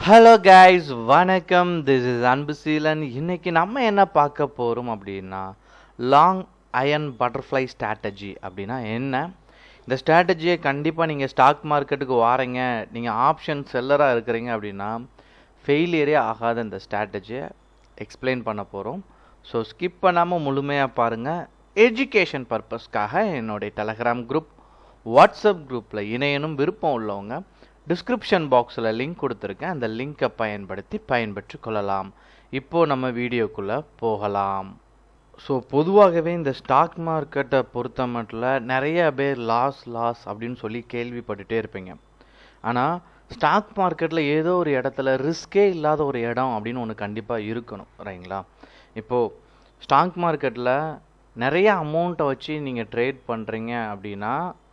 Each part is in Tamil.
ஹலோ கைஸ் வணக்கம் திஸ் இஸ் அன்புசீலன் இன்னைக்கு நம்ம என்ன பார்க்க போகிறோம் அப்படின்னா லாங் அயன் பட்டர்ஃப்ளை ஸ்ட்ராட்டஜி அப்படின்னா என்ன இந்த ஸ்ட்ராட்டஜியை கண்டிப்பாக நீங்கள் ஸ்டாக் மார்க்கெட்டுக்கு வாரீங்க நீங்கள் ஆப்ஷன் செல்லராக இருக்கிறீங்க அப்படின்னா ஃபெயிலியரே ஆகாத இந்த ஸ்ட்ராட்டஜியை எக்ஸ்பிளைன் பண்ண போகிறோம் ஸோ ஸ்கிப் பண்ணாமல் முழுமையாக பாருங்கள் எஜுகேஷன் பர்பஸ்க்காக என்னுடைய டெலகிராம் குரூப் வாட்ஸ்அப் குரூப்பில் இணையனும் விருப்பம் உள்ளவங்க டிஸ்கிரிப்ஷன் பாக்ஸில் லிங்க் கொடுத்துருக்கேன் அந்த லிங்கை பயன்படுத்தி பயன்பெற்று கொள்ளலாம் இப்போது நம்ம வீடியோக்குள்ளே போகலாம் ஸோ பொதுவாகவே இந்த ஸ்டாக் மார்க்கெட்டை பொறுத்த மட்டும் நிறைய பேர் லாஸ் லாஸ் அப்படின்னு சொல்லி கேள்விப்பட்டுட்டே இருப்பீங்க ஆனால் ஸ்டாக் மார்க்கெட்டில் ஏதோ ஒரு இடத்துல ரிஸ்கே இல்லாத ஒரு இடம் அப்படின்னு ஒன்று கண்டிப்பாக இருக்கணும் ரைங்களா இப்போது ஸ்டாக் மார்க்கெட்டில் நிறைய அமௌண்ட்டை வச்சு நீங்கள் ட்ரேட் பண்ணுறீங்க அப்படின்னா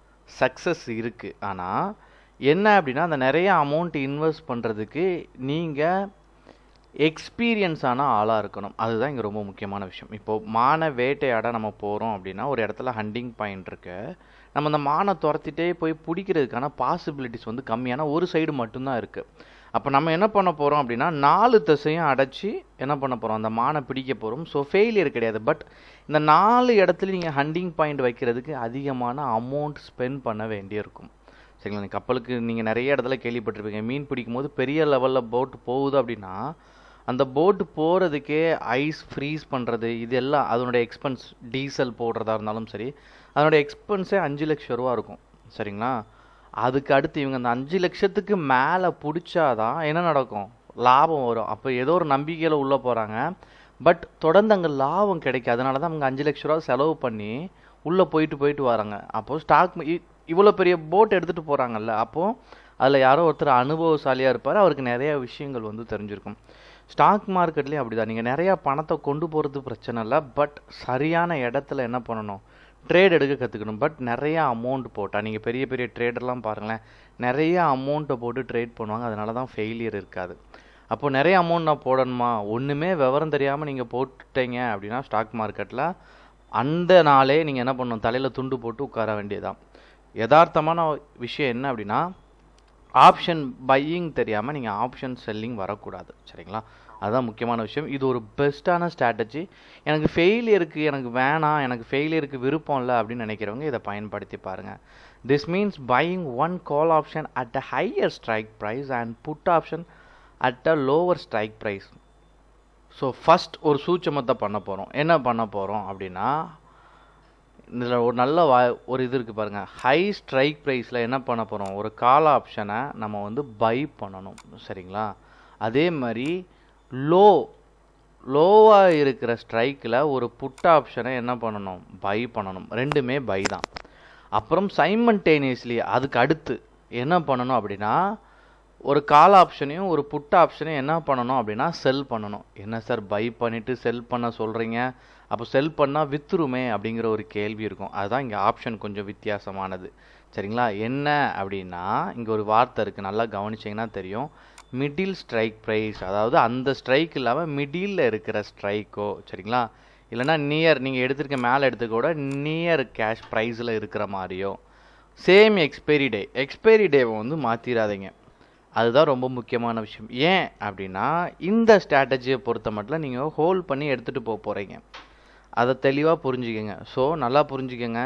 சக்ஸஸ் இருக்குது ஆனால் என்ன அப்படின்னா அந்த நிறைய அமௌண்ட் இன்வெஸ்ட் பண்ணுறதுக்கு நீங்கள் எக்ஸ்பீரியன்ஸான ஆளாக இருக்கணும் அதுதான் இங்கே ரொம்ப முக்கியமான விஷயம் இப்போது மான வேட்டையாட நம்ம போகிறோம் அப்படின்னா ஒரு இடத்துல ஹண்டிங் பாயிண்ட் இருக்கு நம்ம அந்த மானை துரத்திட்டே போய் பிடிக்கிறதுக்கான பாசிபிலிட்டிஸ் வந்து கம்மியான ஒரு சைடு மட்டும்தான் இருக்குது அப்போ நம்ம என்ன பண்ண போகிறோம் அப்படின்னா நாலு திசையும் அடைச்சி என்ன பண்ண போகிறோம் அந்த மானை பிடிக்க போகிறோம் ஸோ ஃபெயிலியர் கிடையாது பட் இந்த நாலு இடத்துல நீங்கள் ஹண்டிங் பாயிண்ட் வைக்கிறதுக்கு அதிகமான அமௌண்ட் ஸ்பெண்ட் பண்ண வேண்டியிருக்கும் சரிங்களா கப்பலுக்கு நீங்கள் நிறைய இடத்துல கேள்விப்பட்டிருப்பீங்க மீன் பிடிக்கும் போது பெரிய லெவலில் போட் போகுது அப்படின்னா அந்த போட்டு போகிறதுக்கே ஐஸ் ஃப்ரீஸ் பண்ணுறது இது எல்லாம் அதனுடைய எக்ஸ்பென்ஸ் டீசல் போடுறதா இருந்தாலும் சரி அதனுடைய எக்ஸ்பென்ஸே அஞ்சு லட்ச ரூபா இருக்கும் சரிங்களா அதுக்கு அடுத்து இவங்க அந்த அஞ்சு லட்சத்துக்கு மேலே பிடிச்சாதான் என்ன நடக்கும் லாபம் வரும் அப்போ ஏதோ ஒரு நம்பிக்கையில் உள்ளே போகிறாங்க பட் தொடர்ந்து அங்கே லாபம் கிடைக்கும் அதனால தான் அவங்க அஞ்சு லட்ச ரூபா செலவு பண்ணி உள்ளே போயிட்டு போயிட்டு வராங்க அப்போது ஸ்டாக் இவ்வளோ பெரிய போட் எடுத்துகிட்டு போகிறாங்கல்ல அப்போது அதில் யாரோ ஒருத்தர் அனுபவசாலியாக இருப்பார் அவருக்கு நிறைய விஷயங்கள் வந்து தெரிஞ்சிருக்கும் ஸ்டாக் மார்க்கெட்லேயும் அப்படி தான் நீங்கள் நிறையா பணத்தை கொண்டு போகிறது பிரச்சனை இல்லை பட் சரியான இடத்துல என்ன பண்ணணும் ட்ரேட் எடுக்க கற்றுக்கணும் பட் நிறைய அமௌண்ட் போட்டால் நீங்கள் பெரிய பெரிய ட்ரேடர்லாம் பாருங்களேன் நிறைய அமௌண்ட்டை போட்டு ட்ரேட் பண்ணுவாங்க அதனால தான் ஃபெயிலியர் இருக்காது அப்போ நிறைய அமௌண்ட் நான் போடணுமா ஒன்றுமே விவரம் தெரியாமல் நீங்கள் போட்டுட்டீங்க அப்படின்னா ஸ்டாக் மார்க்கெட்டில் அந்த நாளே நீங்கள் என்ன பண்ணணும் தலையில் துண்டு போட்டு உட்கார வேண்டியதான் யதார்த்தமான விஷயம் என்ன அப்படின்னா ஆப்ஷன் பையிங் தெரியாமல் நீங்கள் ஆப்ஷன் செல்லிங் வரக்கூடாது சரிங்களா அதுதான் முக்கியமான விஷயம் இது ஒரு பெஸ்ட்டான ஸ்ட்ராட்டஜி எனக்கு ஃபெயிலியருக்கு எனக்கு வேணாம் எனக்கு ஃபெயிலியருக்கு விருப்பம் இல்லை அப்படின்னு நினைக்கிறவங்க இதை பயன்படுத்தி பாருங்கள் this means buying one call option at a higher strike price and put option at a lower strike price so first ஒரு சூட்சமத்தை பண்ண போகிறோம் என்ன பண்ண போகிறோம் அப்படின்னா இதில் ஒரு நல்ல வா ஒரு இது இருக்குது பாருங்கள் ஹை ஸ்ட்ரைக் ப்ரைஸில் என்ன பண்ண போகிறோம் ஒரு கால் ஆப்ஷனை நம்ம வந்து பை பண்ணணும் சரிங்களா அதே மாதிரி லோ லோவாக இருக்கிற ஸ்ட்ரைக்கில் ஒரு புட் ஆப்ஷனை என்ன பண்ணணும் பை பண்ணணும் ரெண்டுமே பை தான் அப்புறம் சைமன்டேனியஸ்லி அதுக்கு அடுத்து என்ன பண்ணணும் அப்படின்னா ஒரு கால் ஆப்ஷனையும் ஒரு புட் ஆப்ஷனையும் என்ன பண்ணணும் அப்படின்னா செல் பண்ணணும் என்ன சார் பை பண்ணிவிட்டு செல் பண்ண சொல்கிறீங்க அப்போ செல் பண்ணால் வித்துருமே அப்படிங்கிற ஒரு கேள்வி இருக்கும் அதுதான் இங்கே ஆப்ஷன் கொஞ்சம் வித்தியாசமானது சரிங்களா என்ன அப்படின்னா இங்கே ஒரு வார்த்தை இருக்குது நல்லா கவனிச்சிங்கன்னா தெரியும் மிடில் ஸ்ட்ரைக் ப்ரைஸ் அதாவது அந்த ஸ்ட்ரைக் இல்லாமல் மிடில் இருக்கிற ஸ்ட்ரைக்கோ சரிங்களா இல்லைனா நியர் நீங்கள் எடுத்துருக்க மேலே எடுத்துக்க கூட நியர் கேஷ் ப்ரைஸில் இருக்கிற மாதிரியோ சேம் எக்ஸ்பைரி டே எக்ஸ்பைரி டேவை வந்து மாற்றிடாதீங்க அதுதான் ரொம்ப முக்கியமான விஷயம் ஏன் அப்படின்னா இந்த ஸ்ட்ராட்டஜியை பொறுத்த மட்டும் நீங்கள் ஹோல்ட் பண்ணி எடுத்துகிட்டு போக போகிறீங்க அதை தெளிவாக புரிஞ்சுக்கங்க ஸோ நல்லா புரிஞ்சுக்கங்க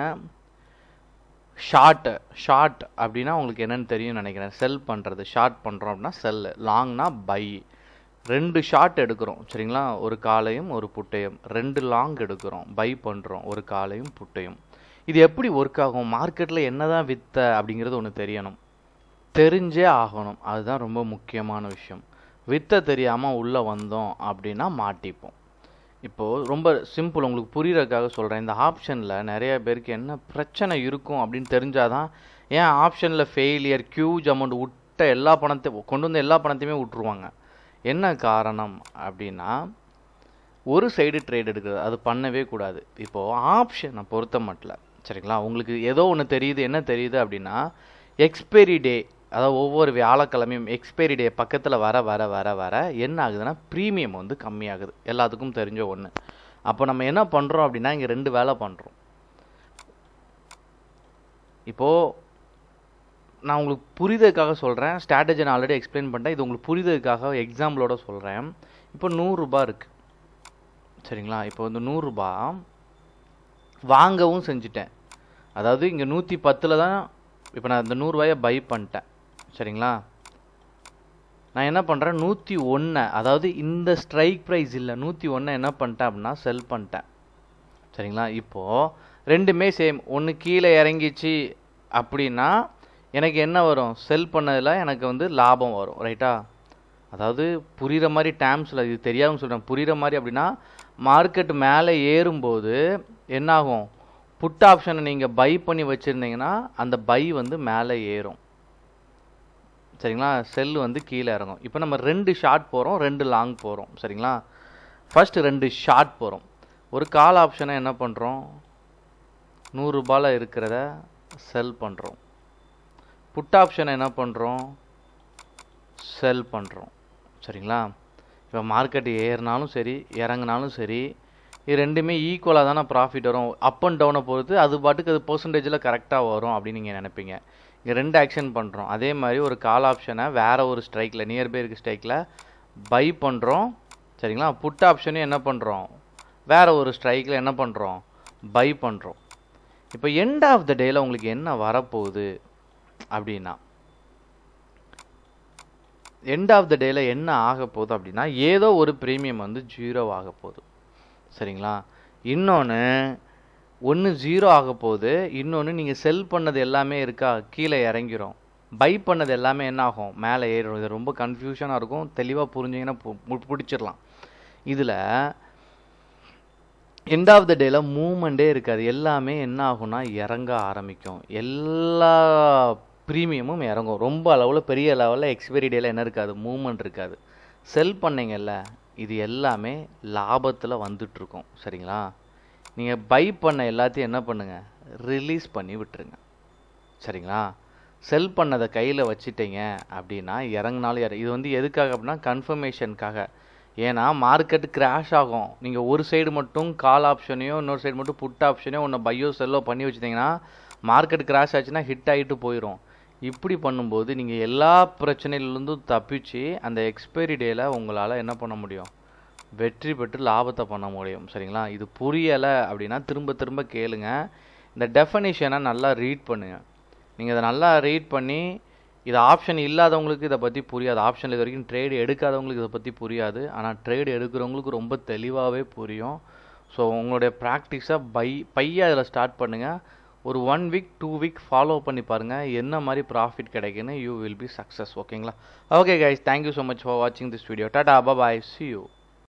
ஷார்ட்டு ஷார்ட் அப்படின்னா உங்களுக்கு என்னென்னு தெரியும் நினைக்கிறேன் செல் பண்ணுறது ஷார்ட் பண்ணுறோம் அப்படின்னா செல்லு லாங்னா பை ரெண்டு ஷார்ட் எடுக்கிறோம் சரிங்களா ஒரு காலையும் ஒரு புட்டையும் ரெண்டு லாங் எடுக்கிறோம் பை பண்ணுறோம் ஒரு காலையும் புட்டையும் இது எப்படி ஒர்க் ஆகும் மார்க்கெட்டில் என்ன தான் வித்த அப்படிங்கிறது ஒன்று தெரியணும் தெரிஞ்சே ஆகணும் அதுதான் ரொம்ப முக்கியமான விஷயம் வித்த தெரியாமல் உள்ளே வந்தோம் அப்படின்னா மாட்டிப்போம் இப்போது ரொம்ப சிம்பிள் உங்களுக்கு புரியறதுக்காக சொல்கிறேன் இந்த ஆப்ஷனில் நிறைய பேருக்கு என்ன பிரச்சனை இருக்கும் அப்படின்னு தெரிஞ்சாதான் ஏன் ஆப்ஷனில் ஃபெயிலியர் கியூஜ் அமௌண்ட் விட்ட எல்லா பணத்தையும் கொண்டு வந்து எல்லா பணத்தையுமே விட்ருவாங்க என்ன காரணம் அப்படின்னா ஒரு சைடு ட்ரேட் எடுக்கிறது அது பண்ணவே கூடாது இப்போது ஆப்ஷனை பொறுத்த மட்டும் சரிங்களா உங்களுக்கு ஏதோ ஒன்று தெரியுது என்ன தெரியுது அப்படின்னா எக்ஸ்பைரி டே அதாவது ஒவ்வொரு வியாழக்கிழமையும் எக்ஸ்பைரி டே பக்கத்தில் வர வர வர வர என்ன ஆகுதுன்னா ப்ரீமியம் வந்து கம்மியாகுது எல்லாத்துக்கும் தெரிஞ்ச ஒன்று அப்போ நம்ம என்ன பண்ணுறோம் அப்படின்னா இங்கே ரெண்டு வேலை பண்ணுறோம் இப்போது நான் உங்களுக்கு புரிதலுக்காக சொல்கிறேன் ஸ்ட்ராட்டஜி நான் ஆல்ரெடி எக்ஸ்பிளைன் பண்ணிட்டேன் இது உங்களுக்கு புரிதலுக்காக எக்ஸாம்பிளோட சொல்கிறேன் இப்போ நூறுரூபா இருக்குது சரிங்களா இப்போ வந்து நூறுரூபா வாங்கவும் செஞ்சுட்டேன் அதாவது இங்கே நூற்றி பத்தில் தான் இப்போ நான் இந்த நூறுரூவாயை பை பண்ணிட்டேன் சரிங்களா நான் என்ன பண்ணுறேன் நூற்றி ஒன்று அதாவது இந்த ஸ்ட்ரைக் ப்ரைஸ் இல்லை நூற்றி ஒன்று என்ன பண்ணிட்டேன் அப்படின்னா செல் பண்ணிட்டேன் சரிங்களா இப்போது ரெண்டுமே சேம் ஒன்று கீழே இறங்கிச்சு அப்படின்னா எனக்கு என்ன வரும் செல் பண்ணதில் எனக்கு வந்து லாபம் வரும் ரைட்டா அதாவது புரிகிற மாதிரி டேம்ஸில் இது தெரியாமல் சொல்கிறேன் புரிகிற மாதிரி அப்படின்னா மார்க்கெட் மேலே ஏறும்போது என்னாகும் புட் ஆப்ஷனை நீங்கள் பை பண்ணி வச்சுருந்தீங்கன்னா அந்த பை வந்து மேலே ஏறும் சரிங்களா செல் வந்து கீழே இறங்கும் இப்போ நம்ம ரெண்டு ஷார்ட் போகிறோம் ரெண்டு லாங் போகிறோம் சரிங்களா ஃபர்ஸ்ட் ரெண்டு ஷார்ட் போகிறோம் ஒரு கால் ஆப்ஷனை என்ன பண்ணுறோம் நூறுரூபாயில் இருக்கிறத செல் பண்ணுறோம் புட் ஆப்ஷனை என்ன பண்ணுறோம் செல் பண்ணுறோம் சரிங்களா இப்போ மார்க்கெட் ஏறினாலும் சரி இறங்குனாலும் சரி இது ரெண்டுமே ஈக்குவலாக தானே ப்ராஃபிட் வரும் அப் அண்ட் டவுனை பொறுத்து அது பாட்டுக்கு அது பர்சன்டேஜில் கரெக்டாக வரும் அப்படின்னு நீங்கள் நினைப்பீங்க இங்கே ரெண்டு ஆக்ஷன் பண்ணுறோம் அதே மாதிரி ஒரு கால் ஆப்ஷனை வேறு ஒரு ஸ்ட்ரைக்கில் நியர்பை இருக்க ஸ்ட்ரைக்கில் பை பண்ணுறோம் சரிங்களா புட் ஆப்ஷனையும் என்ன பண்ணுறோம் வேறு ஒரு ஸ்ட்ரைக்கில் என்ன பண்ணுறோம் பை பண்ணுறோம் இப்போ எண்ட் ஆஃப் த டேயில் உங்களுக்கு என்ன வரப்போகுது அப்படின்னா எண்ட் ஆஃப் த டேயில் என்ன ஆக போகுது அப்படின்னா ஏதோ ஒரு ப்ரீமியம் வந்து ஜீரோ ஆக போகுது சரிங்களா இன்னொன்று ஒன்று ஜீரோ ஆக போகுது இன்னொன்று நீங்கள் செல் பண்ணது எல்லாமே இருக்கா கீழே இறங்கிரும் பை பண்ணது எல்லாமே என்ன ஆகும் மேலே ஏறிடும் இது ரொம்ப கன்ஃபியூஷனாக இருக்கும் தெளிவாக புரிஞ்சிங்கன்னா பிடிச்சிடலாம் இதில் எண்ட் ஆஃப் த டேல மூமெண்ட்டே இருக்காது எல்லாமே என்ன ஆகும்னா இறங்க ஆரம்பிக்கும் எல்லா ப்ரீமியமும் இறங்கும் ரொம்ப அளவில் பெரிய லெவலில் எக்ஸ்பைரி டேல என்ன இருக்காது மூமெண்ட் இருக்காது செல் பண்ணீங்கல்ல இது எல்லாமே லாபத்தில் வந்துட்டுருக்கும் சரிங்களா நீங்கள் பை பண்ண எல்லாத்தையும் என்ன பண்ணுங்கள் ரிலீஸ் பண்ணி விட்டுருங்க சரிங்களா செல் பண்ணதை கையில் வச்சிட்டீங்க அப்படின்னா இறங்குனாலும் இற இது வந்து எதுக்காக அப்படின்னா கன்ஃபர்மேஷனுக்காக ஏன்னா மார்க்கெட் கிராஷ் ஆகும் நீங்கள் ஒரு சைடு மட்டும் கால் ஆப்ஷனையோ இன்னொரு சைடு மட்டும் புட் ஆப்ஷனையோ ஒன்று பையோ செல்லோ பண்ணி வச்சுட்டிங்கன்னா மார்க்கெட் கிராஷ் ஆச்சுன்னா ஹிட் ஆகிட்டு போயிடும் இப்படி பண்ணும்போது நீங்கள் எல்லா பிரச்சனையிலேருந்தும் தப்பிச்சு அந்த எக்ஸ்பைரி டேயில் உங்களால் என்ன பண்ண முடியும் வெற்றி பெற்று லாபத்தை பண்ண முடியும் சரிங்களா இது புரியலை அப்படின்னா திரும்ப திரும்ப கேளுங்க இந்த டெஃபனிஷனை நல்லா ரீட் பண்ணுங்கள் நீங்கள் இதை நல்லா ரீட் பண்ணி இது ஆப்ஷன் இல்லாதவங்களுக்கு இதை பற்றி புரியாது ஆப்ஷன் இது வரைக்கும் ட்ரேடு எடுக்காதவங்களுக்கு இதை பற்றி புரியாது ஆனால் ட்ரேடு எடுக்கிறவங்களுக்கு ரொம்ப தெளிவாகவே புரியும் ஸோ உங்களுடைய ப்ராக்டிஸை பை பைய அதில் ஸ்டார்ட் பண்ணுங்கள் ஒரு one week two week follow பண்ணி பாருங்கள் என்ன மாதிரி ப்ராஃபிட் கிடைக்குன்னு யூ வில் பி சக்ஸஸ் ஓகேங்களா okay guys thank you so much for வாட்சிங் this video tata bye see you